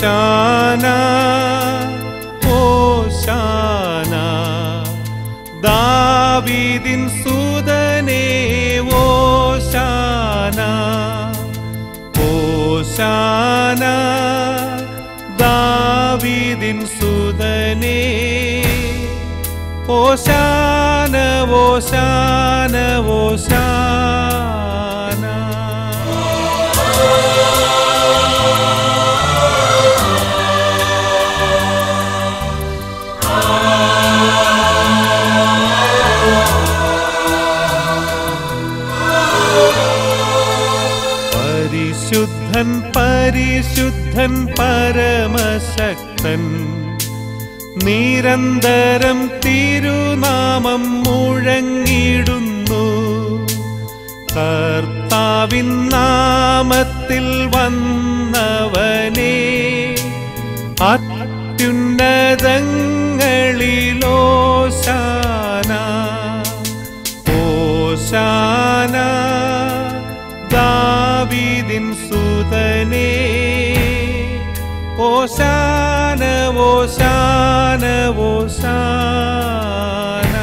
ഓശാന ഓശാന ദാവീദിൻ സുതനേ ഓശാന ഓശാന ദാവീദിൻ സുതനേ ഓശാന ഓശാന ഓശാന പരിശുദ്ധൻ പരിശുദ്ധൻ പരമശക്തൻ നിരന്തരം തിരുനാമം മുഴങ്ങിടുന്നു കർത്താവിൻ നാമത്തിൽ വന്നവനെ അത്യുന്നതങ്ങളിലോശാന ഓശാന ദാവീദിൻ സുതനേ ഓശാന ഓശാന ഓശാന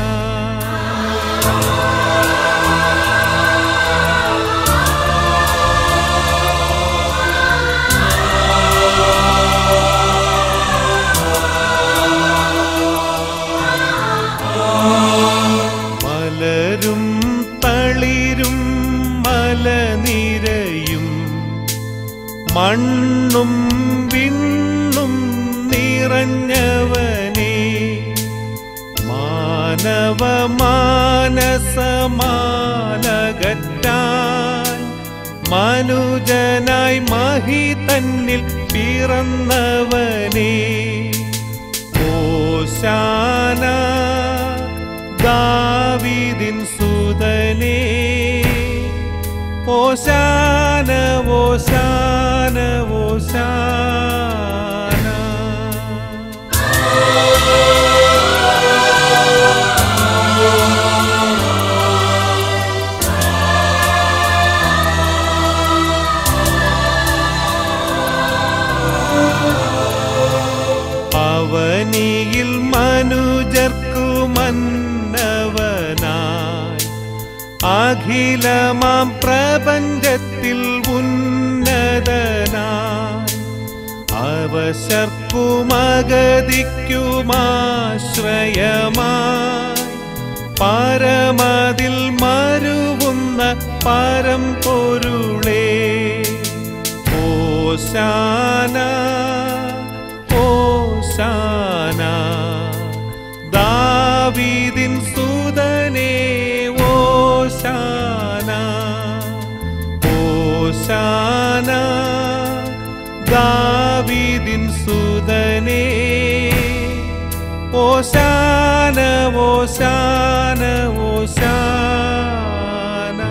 മലരും തളിരും മലനിരയും മണ്ണും വിണ്ണും നിറഞ്ഞവനെ മാനവ മാനസമാനകറ്റാൻ മനുജനായി മഹി തന്നിൽ പിറന്നവനെ ഓശാന ദാവീദിൻ സുതനേ ഓശാന ഓശാന ഓശാന അവനിയിൽ മനുജർക്കു മന്നവനായി അഖിലമാം പ്രപഞ്ചത്തിൽ ഉന്നതനായി അവശർക്കുമഗതിക്കുമാശ്രയമായി പരമതിൽ മരുവുന്ന പരം പൊരുളേ ഓശാന ഓശാന ദാവീദിൻ സുതനേ ഓശാന ഓശാന ദാവീദിൻ സുതനേ ഓശാന ഓശാന ഓശാന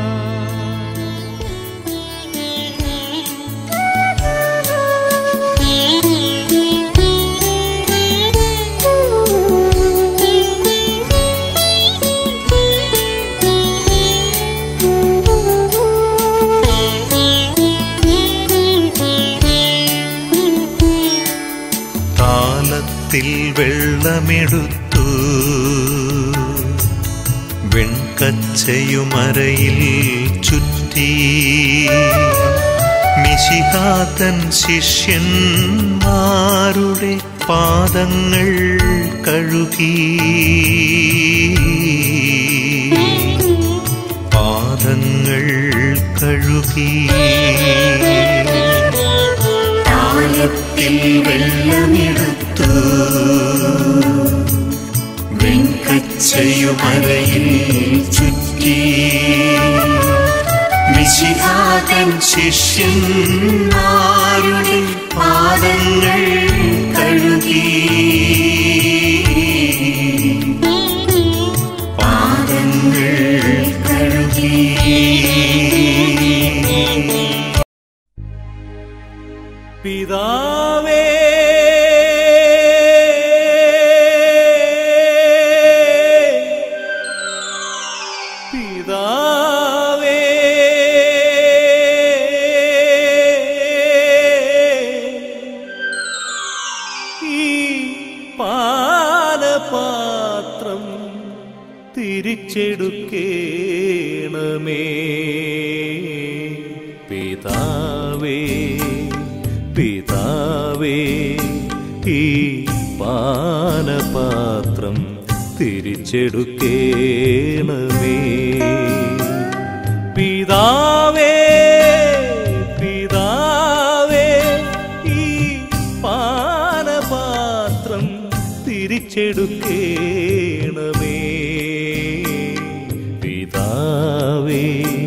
കാലത്തിൽ വെള്ളമെടുത്തു വെൺകച്ചയുമരയിൽ ചുറ്റി മിശിഹാതൻ ശിഷ്യന്മാരുടെ പാദങ്ങൾ കഴുകി പാദങ്ങൾ കഴുകി താലത്തിൽ വെള്ളമെടുത്തു വെൺകച്ചയുമരയിൽ ചുറ്റി മിശിഹാതൻ ശിഷ്യന്മാരുടെ പാദങ്ങൾ കഴുകി പാദങ്ങൾ കഴുകി പിതാവേ പിതാവേ തിരിച്ചെടുക്കേണമേ പിതാവേ പിതാവേ ഈ പാനപാത്രം തിരിച്ചെടുക്കേണമേ പിതാവേ പിതാവേ ഈ പാനപാത്രം തിരിച്ചെടുക്കേണമേ പിതാവേ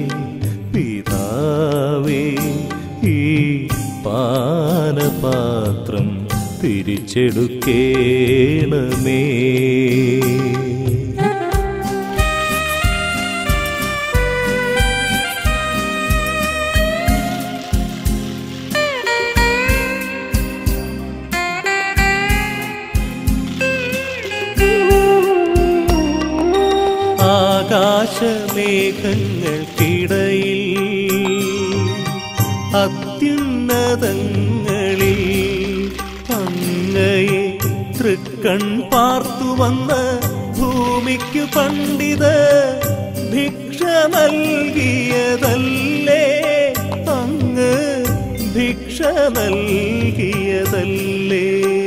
പിതാവേ ഈ പാനപാത്രം തിരിച്ചെടുക്കേണമേ ആകാശമേഘങ്ങൾക്കിടയിൽ അത്യുന്നതങ്ങളിൽ അങ്ങയെ തൃക്കൺ പാർത്തു വന്ന് ഭൂമിക്കു പണ്ഡിത ഭിക്ഷ നൽകിയതല്ലേ അങ്ങ് ഭിക്ഷ നൽകിയതല്ലേ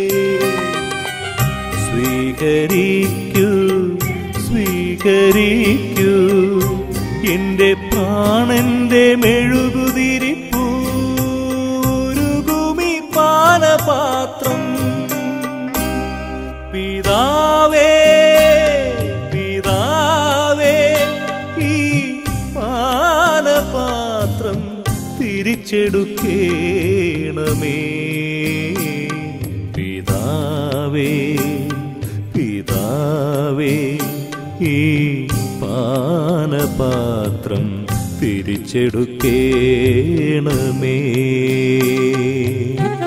സ്വീകരിക്കൂ സ്വീകരിക്കൂ എന്റെ പ്രാണന്റെ മെഴുകുതിരിപ്പൂരുകുമി പാനപാത്രം പിതാവേ പിതാവേ ഈ പാനപാത്രം തിരിച്ചെടുക്കേണമേ പിതാവേ പിതാവേ ഈ പാനപാത്രം തിരിച്ചെടുക്കേണമേ